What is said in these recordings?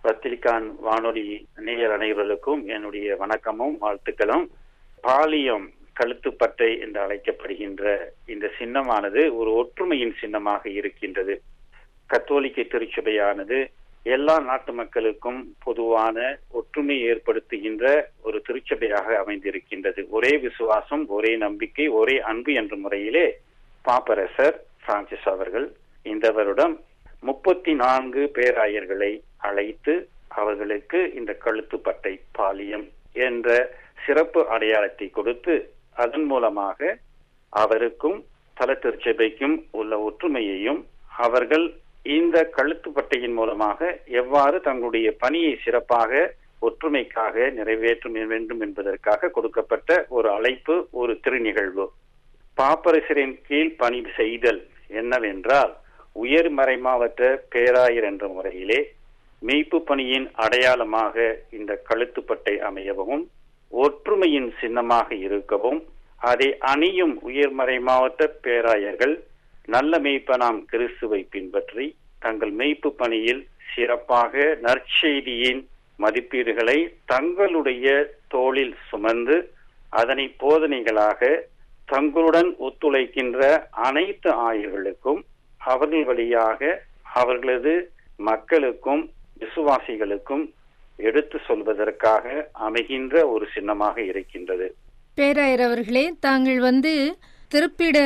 பத்திரிகான் வானொலி நேயர் அனைவர்களுக்கும் என்னுடைய வணக்கமும் வாழ்த்துக்களும் பாலியம் கழுத்துப்பட்டை என்று அழைக்கப்படுகின்ற இந்த சின்னமானது ஒரு ஒற்றுமையின் சின்னமாக இருக்கின்றது கத்தோலிக்க திருச்சபையானது எல்லா நாட்டு மக்களுக்கும் பொதுவான ஒற்றுமை ஏற்படுத்துகின்ற ஒரு திருச்சபையாக அமைந்திருக்கின்றது ஒரே விசுவாசம் ஒரே நம்பிக்கை ஒரே அன்பு என்ற முறையிலே பாப்பரசர் பிரான்சிஸ் அவர்கள் இந்த வருடம் முப்பத்தி நான்கு பேராயர்களை அழைத்து அவர்களுக்கு இந்த கழுத்துப்பட்டை பாலியம் என்ற சிறப்பு அடையாளத்தை கொடுத்து அதன் மூலமாக அவருக்கும் தல திருச்சபைக்கும் உள்ள ஒற்றுமையையும் அவர்கள் இந்த கழுத்துப்பட்டையின் மூலமாக எவ்வாறு தங்களுடைய பணியை சிறப்பாக ஒற்றுமைக்காக நிறைவேற்ற வேண்டும் என்பதற்காக கொடுக்கப்பட்ட ஒரு அழைப்பு ஒரு திருநிகழ்வு பாப்பரசரின் கீழ் பணி செய்தல் என்னவென்றால் உயர் மறைமாவட்ட பேராயர் என்ற முறையிலே மெய்ப்பு பணியின் அடையாளமாக இந்த கழுத்துப்பட்டை அமையவும் ஒற்றுமையின் சின்னமாக இருக்கவும் அதை அணியும் உயர்மறை மாவட்ட பேராயர்கள் நல்ல மெய்ப்பனாம் கிறிஸ்துவை பின்பற்றி தங்கள் மெய்ப்பு பணியில் சிறப்பாக நற்செய்தியின் மதிப்பீடுகளை தங்களுடைய தோளில் சுமந்து அதனை போதனைகளாக தங்களுடன் ஒத்துழைக்கின்ற அனைத்து ஆயர்களுக்கும் அவர்கள் வழியாக அவர்களது மக்களுக்கும் விசுவாசிகளுக்கும் எடுத்து சொல்வதற்காக அமைகின்ற ஒரு சின்னமாக இருக்கின்றது பேராயர் அவர்களே தாங்கள் வந்து திருப்பிட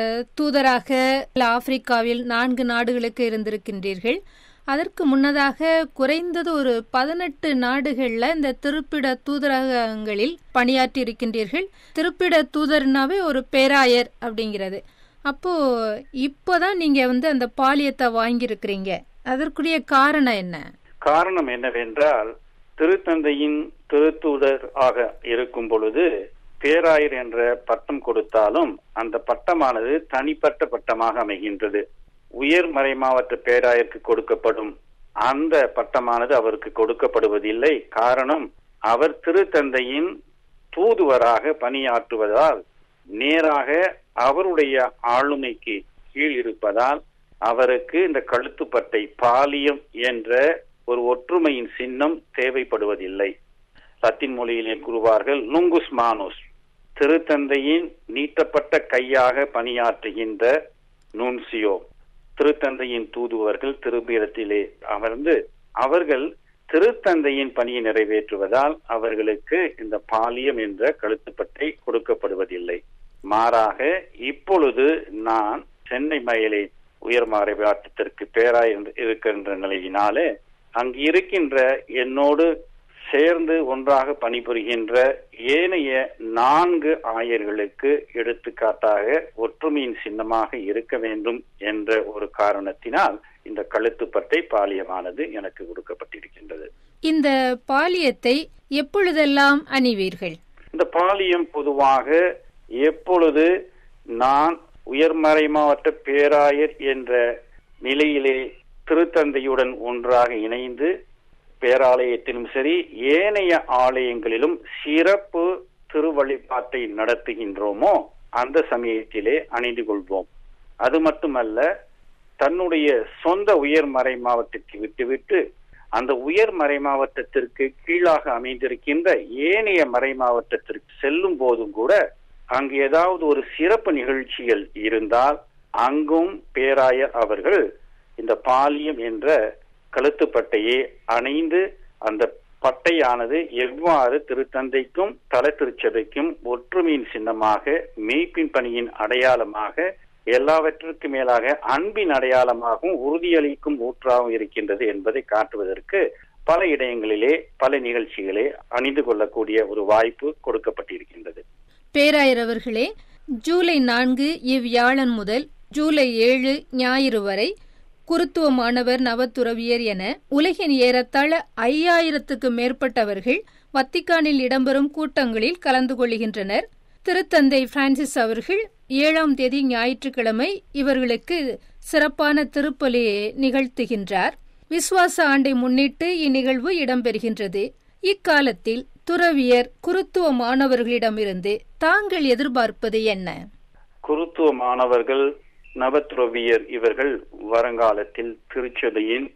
தூதராக ஆப்பிரிக்காவில் நான்கு நாடுகளுக்கு இருந்திருக்கின்றீர்கள் அதற்கு முன்னதாக குறைந்தது ஒரு பதினெட்டு நாடுகள்ல இந்த திருப்பிட தூதரகங்களில் பணியாற்றி இருக்கின்றீர்கள் திருப்பிட தூதர்னாவே ஒரு பேராயர் அப்படிங்கிறது அப்போ இப்போதான் நீங்க வந்து அந்த பாலியத்தை வாங்கியிருக்கிறீங்க அதற்குரிய காரணம் என்ன காரணம் என்னவென்றால் திருத்தந்தையின் திருத்தூதர் ஆக இருக்கும் பொழுது பேராயர் என்ற பட்டம் கொடுத்தாலும் அந்த பட்டமானது தனிப்பட்ட பட்டமாக அமைகின்றது உயர் மறைமாவட்ட பேராயருக்கு கொடுக்கப்படும் அந்த பட்டமானது அவருக்கு கொடுக்கப்படுவதில்லை காரணம் அவர் திருத்தந்தையின் தூதுவராக பணியாற்றுவதால் நேராக அவருடைய ஆளுமைக்கு கீழ் இருப்பதால் அவருக்கு இந்த கழுத்துப்பட்டை பாலியம் என்ற ஒரு ஒற்றுமையின் சின்னம் தேவைப்படுவதில்லை லத்தின் மொழியிலே கூறுவார்கள் நுங்குஸ் மானுஸ் திருத்தந்தையின் நீட்டப்பட்ட கையாக பணியாற்றுகின்ற நுன்சியோ திருத்தந்தையின் தூதுவர்கள் திருப்பீடத்திலே அமர்ந்து அவர்கள் திருத்தந்தையின் பணியை நிறைவேற்றுவதால் அவர்களுக்கு இந்த பாலியம் என்ற கழுத்துப்பட்டை கொடுக்கப்படுவதில்லை மாறாக இப்பொழுது நான் சென்னை மயிலை உயர் மாறைவாட்டத்திற்கு பேராய் இருக்கின்ற நிலையினாலே அங்கு இருக்கின்ற என்னோடு சேர்ந்து ஒன்றாக பணிபுரிகின்ற ஏனைய நான்கு ஆயர்களுக்கு எடுத்துக்காட்டாக ஒற்றுமையின் சின்னமாக இருக்க வேண்டும் என்ற ஒரு காரணத்தினால் இந்த கழுத்துப்பட்டை பாலியமானது எனக்கு கொடுக்கப்பட்டிருக்கின்றது இந்த பாலியத்தை எப்பொழுதெல்லாம் அணிவீர்கள் இந்த பாலியம் பொதுவாக எப்பொழுது நான் உயர்மறை மாவட்ட பேராயர் என்ற நிலையிலே திருத்தந்தையுடன் ஒன்றாக இணைந்து பேராலயத்திலும் சரி ஏனைய ஆலயங்களிலும் சிறப்பு திருவழிபாட்டை நடத்துகின்றோமோ அந்த சமயத்திலே அணிந்து கொள்வோம் அது மட்டுமல்ல தன்னுடைய சொந்த உயர்மறை மாவட்டத்தை விட்டுவிட்டு அந்த உயர் மறை மாவட்டத்திற்கு கீழாக அமைந்திருக்கின்ற ஏனைய மறை மாவட்டத்திற்கு செல்லும் போதும் கூட அங்கு ஏதாவது ஒரு சிறப்பு நிகழ்ச்சிகள் இருந்தால் அங்கும் பேராயர் அவர்கள் இந்த பாலியம் என்ற கழுத்துப்பட்டையை அணைந்து அந்த பட்டையானது எவ்வாறு திருத்தந்தைக்கும் தல திருச்சபைக்கும் ஒற்றுமையின் சின்னமாக மெய்ப்பின் பணியின் அடையாளமாக எல்லாவற்றிற்கு மேலாக அன்பின் அடையாளமாகவும் உறுதியளிக்கும் ஊற்றாகவும் இருக்கின்றது என்பதை காட்டுவதற்கு பல இடங்களிலே பல நிகழ்ச்சிகளே அணிந்து கொள்ளக்கூடிய ஒரு வாய்ப்பு கொடுக்கப்பட்டிருக்கின்றது பேராயர் அவர்களே ஜூலை நான்கு இவ்வியாழன் முதல் ஜூலை ஏழு ஞாயிறு வரை குருத்துவ மாணவர் நவத்துறவியர் என உலகின் ஏறத்தாழ ஐயாயிரத்துக்கு மேற்பட்டவர்கள் வத்திக்கானில் இடம்பெறும் கூட்டங்களில் கலந்து கொள்கின்றனர் திருத்தந்தை பிரான்சிஸ் அவர்கள் ஏழாம் தேதி ஞாயிற்றுக்கிழமை இவர்களுக்கு சிறப்பான திருப்பலி நிகழ்த்துகின்றார் விசுவாச ஆண்டை முன்னிட்டு இந்நிகழ்வு இடம்பெறுகின்றது இக்காலத்தில் துறவியர் குருத்துவ மாணவர்களிடமிருந்து தாங்கள் எதிர்பார்ப்பது என்ன குருத்துவ மாணவர்கள் நவத்துறவியர் இவர்கள் வருங்காலத்தில் திருச்சபையின்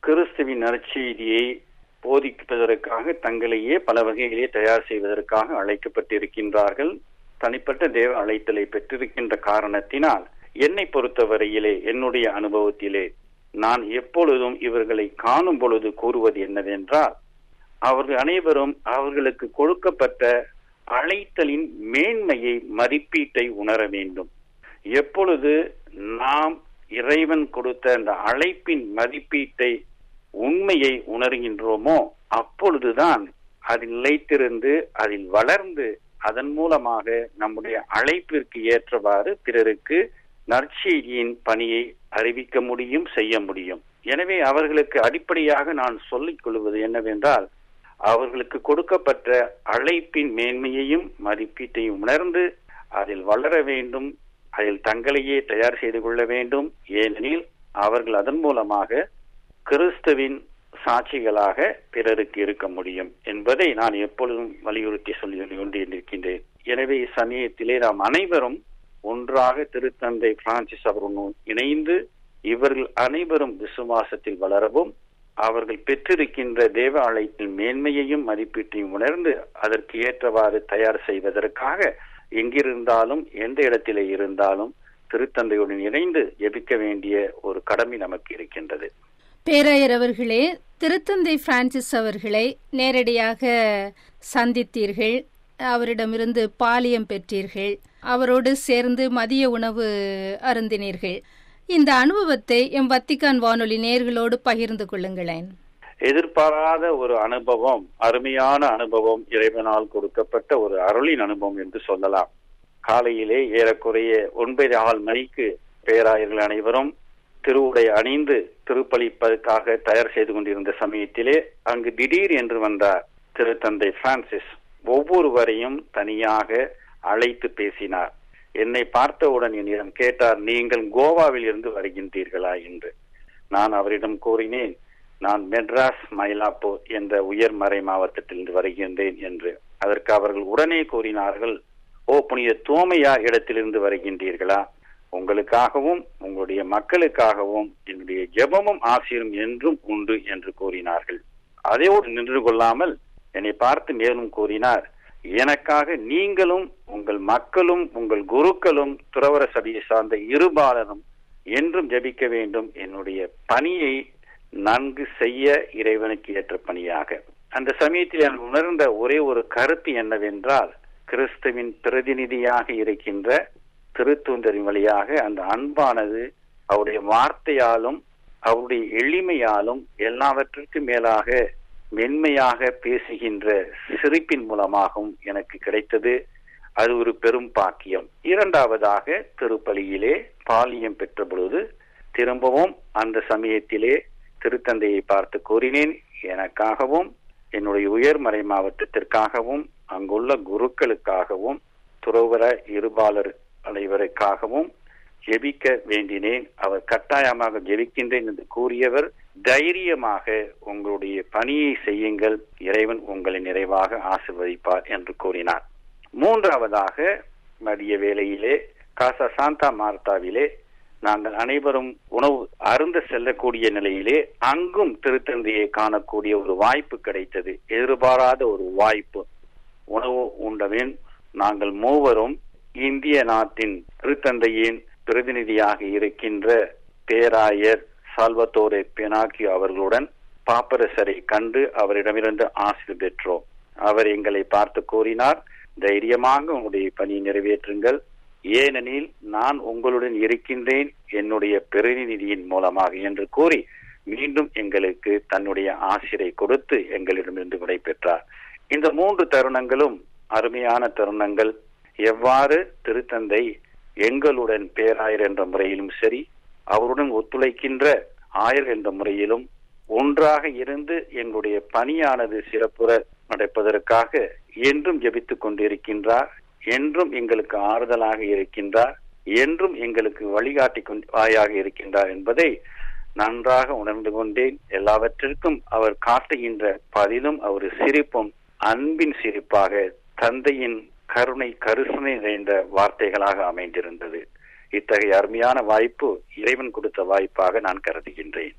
கிறிஸ்துவின் நற்செய்தியை போதிப்பதற்காக தங்களையே பல வகையிலே தயார் செய்வதற்காக அழைக்கப்பட்டிருக்கின்றார்கள் தனிப்பட்ட தேவ அழைத்தலை பெற்றிருக்கின்ற காரணத்தினால் என்னை பொறுத்தவரையிலே என்னுடைய அனுபவத்திலே நான் எப்பொழுதும் இவர்களை காணும் பொழுது கூறுவது என்னவென்றால் அவர்கள் அனைவரும் அவர்களுக்கு கொடுக்கப்பட்ட அழைத்தலின் மேன்மையை மதிப்பீட்டை உணர வேண்டும் எப்பொழுது நாம் இறைவன் கொடுத்த அந்த அழைப்பின் மதிப்பீட்டை உண்மையை உணர்கின்றோமோ அப்பொழுதுதான் அதில் நிலைத்திருந்து அதில் வளர்ந்து அதன் மூலமாக நம்முடைய அழைப்பிற்கு ஏற்றவாறு பிறருக்கு நற்செய்தியின் பணியை அறிவிக்க முடியும் செய்ய முடியும் எனவே அவர்களுக்கு அடிப்படையாக நான் சொல்லிக் கொள்வது என்னவென்றால் அவர்களுக்கு கொடுக்கப்பட்ட அழைப்பின் மேன்மையையும் மதிப்பீட்டையும் உணர்ந்து அதில் வளர வேண்டும் அதில் தங்களையே தயார் செய்து கொள்ள வேண்டும் ஏனெனில் அவர்கள் அதன் மூலமாக கிறிஸ்துவின் சாட்சிகளாக பிறருக்கு இருக்க முடியும் என்பதை நான் எப்பொழுதும் வலியுறுத்தி சொல்லி கொண்டிருக்கின்றேன் எனவே இச்சமயத்திலே நாம் அனைவரும் ஒன்றாக திருத்தந்தை பிரான்சிஸ் அவருடன் இணைந்து இவர்கள் அனைவரும் விசுவாசத்தில் வளரவும் அவர்கள் பெற்றிருக்கின்ற தேவ அழைப்பின் மேன்மையையும் மதிப்பீட்டையும் உணர்ந்து அதற்கு ஏற்றவாறு தயார் செய்வதற்காக எங்கிருந்தாலும் எந்த இடத்திலே இருந்தாலும் திருத்தந்தையுடன் இணைந்து ஜெபிக்க வேண்டிய ஒரு கடமை நமக்கு இருக்கின்றது பேராயர் அவர்களே திருத்தந்தை பிரான்சிஸ் அவர்களை நேரடியாக சந்தித்தீர்கள் அவரிடமிருந்து பாலியம் பெற்றீர்கள் அவரோடு சேர்ந்து மதிய உணவு அருந்தினீர்கள் இந்த அனுபவத்தை எம் வத்திக்கான் வானொலி நேர்களோடு பகிர்ந்து கொள்ளுங்களேன் எதிர்பாராத ஒரு அனுபவம் அருமையான அனுபவம் இறைவனால் கொடுக்கப்பட்ட ஒரு அருளின் அனுபவம் என்று சொல்லலாம் காலையிலே ஏறக்குறைய ஒன்பது ஆள் மணிக்கு பேராயர்கள் அனைவரும் திருவுடை அணிந்து திருப்பலிப்பதற்காக தயார் செய்து கொண்டிருந்த சமயத்திலே அங்கு திடீர் என்று வந்தார் திருத்தந்தை பிரான்சிஸ் ஒவ்வொருவரையும் தனியாக அழைத்து பேசினார் என்னை பார்த்தவுடன் என்னிடம் கேட்டார் நீங்கள் கோவாவில் இருந்து வருகின்றீர்களா என்று நான் அவரிடம் கூறினேன் நான் மெட்ராஸ் மயிலாப்பூர் என்ற உயர்மறை மாவட்டத்திலிருந்து வருகின்றேன் என்று அதற்கு அவர்கள் உடனே கூறினார்கள் ஓ புனித தோமையா இடத்திலிருந்து வருகின்றீர்களா உங்களுக்காகவும் உங்களுடைய மக்களுக்காகவும் என்னுடைய ஜெபமும் ஆசிரும் என்றும் உண்டு என்று கூறினார்கள் அதையோடு நின்று கொள்ளாமல் என்னை பார்த்து மேலும் கூறினார் எனக்காக நீங்களும் உங்கள் மக்களும் உங்கள் குருக்களும் துறவர சபையை சார்ந்த இருபாலனும் என்றும் ஜபிக்க வேண்டும் என்னுடைய பணியை நன்கு செய்ய இறைவனுக்கு ஏற்ற பணியாக அந்த சமயத்தில் நான் உணர்ந்த ஒரே ஒரு கருத்து என்னவென்றால் கிறிஸ்துவின் பிரதிநிதியாக இருக்கின்ற திருத்தூந்தரின் வழியாக அந்த அன்பானது அவருடைய வார்த்தையாலும் அவருடைய எளிமையாலும் எல்லாவற்றிற்கும் மேலாக மென்மையாக பேசுகின்ற சிரிப்பின் மூலமாகவும் எனக்கு கிடைத்தது அது ஒரு பெரும் பாக்கியம் இரண்டாவதாக திருப்பலியிலே பாலியம் பெற்ற பொழுது திரும்பவும் அந்த சமயத்திலே திருத்தந்தையை பார்த்து கூறினேன் எனக்காகவும் என்னுடைய உயர்மறை மாவட்டத்திற்காகவும் அங்குள்ள குருக்களுக்காகவும் துறவர இருபாலர் அனைவருக்காகவும் ஜெபிக்க வேண்டினேன் அவர் கட்டாயமாக ஜெபிக்கின்றேன் என்று கூறியவர் தைரியமாக உங்களுடைய பணியை செய்யுங்கள் இறைவன் உங்களை நிறைவாக ஆசிர்வதிப்பார் என்று கூறினார் மூன்றாவதாக மதிய வேளையிலே காசா சாந்தா மார்த்தாவிலே நாங்கள் அனைவரும் உணவு அருந்த செல்லக்கூடிய நிலையிலே அங்கும் திருத்தந்தையை காணக்கூடிய ஒரு வாய்ப்பு கிடைத்தது எதிர்பாராத ஒரு வாய்ப்பு உணவு உண்டவேன் நாங்கள் மூவரும் இந்திய நாட்டின் திருத்தந்தையின் பிரதிநிதியாக இருக்கின்ற பேராயர் சால்வத்தோரே பெனாக்கி அவர்களுடன் பாப்பரசரை கண்டு அவரிடமிருந்து ஆசிர் பெற்றோம் அவர் எங்களை பார்த்து கூறினார் தைரியமாக உங்களுடைய பணியை நிறைவேற்றுங்கள் ஏனெனில் நான் உங்களுடன் இருக்கின்றேன் என்னுடைய பிரதிநிதியின் மூலமாக என்று கூறி மீண்டும் எங்களுக்கு தன்னுடைய ஆசிரை கொடுத்து எங்களிடமிருந்து விடை பெற்றார் இந்த மூன்று தருணங்களும் அருமையான தருணங்கள் எவ்வாறு திருத்தந்தை எங்களுடன் பேராயர் என்ற முறையிலும் சரி அவருடன் ஒத்துழைக்கின்ற ஆயர் என்ற முறையிலும் ஒன்றாக இருந்து எங்களுடைய பணியானது சிறப்புற நடப்பதற்காக என்றும் ஜெபித்துக் கொண்டிருக்கின்றார் என்றும் எங்களுக்கு ஆறுதலாக இருக்கின்றார் என்றும் எங்களுக்கு வழிகாட்டி வாயாக இருக்கின்றார் என்பதை நன்றாக உணர்ந்து கொண்டேன் எல்லாவற்றிற்கும் அவர் காட்டுகின்ற பதிலும் அவர் சிரிப்பும் அன்பின் சிரிப்பாக தந்தையின் கருணை கருசனை நிறைந்த வார்த்தைகளாக அமைந்திருந்தது இத்தகைய அருமையான வாய்ப்பு இறைவன் கொடுத்த வாய்ப்பாக நான் கருதுகின்றேன்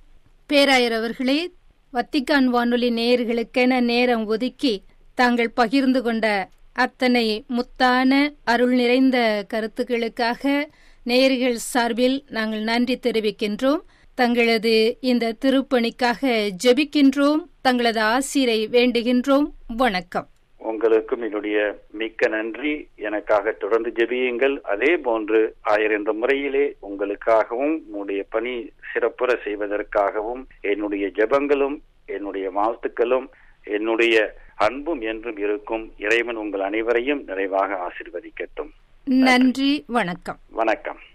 பேராயர் அவர்களே வத்திக்கான் வானொலி நேயர்களுக்கென நேரம் ஒதுக்கி தாங்கள் பகிர்ந்து கொண்ட அத்தனை முத்தான அருள் நிறைந்த கருத்துக்களுக்காக நேயர்கள் சார்பில் நாங்கள் நன்றி தெரிவிக்கின்றோம் தங்களது இந்த திருப்பணிக்காக ஜெபிக்கின்றோம் தங்களது ஆசிரை வேண்டுகின்றோம் வணக்கம் உங்களுக்கும் என்னுடைய மிக்க நன்றி எனக்காக தொடர்ந்து ஜெபியுங்கள் அதே போன்று ஆயிரம் என்ற முறையிலே உங்களுக்காகவும் உங்களுடைய பணி சிறப்புற செய்வதற்காகவும் என்னுடைய ஜெபங்களும் என்னுடைய வாழ்த்துக்களும் என்னுடைய அன்பும் என்றும் இருக்கும் இறைவன் உங்கள் அனைவரையும் நிறைவாக ஆசிர்வதிக்கட்டும் நன்றி வணக்கம் வணக்கம்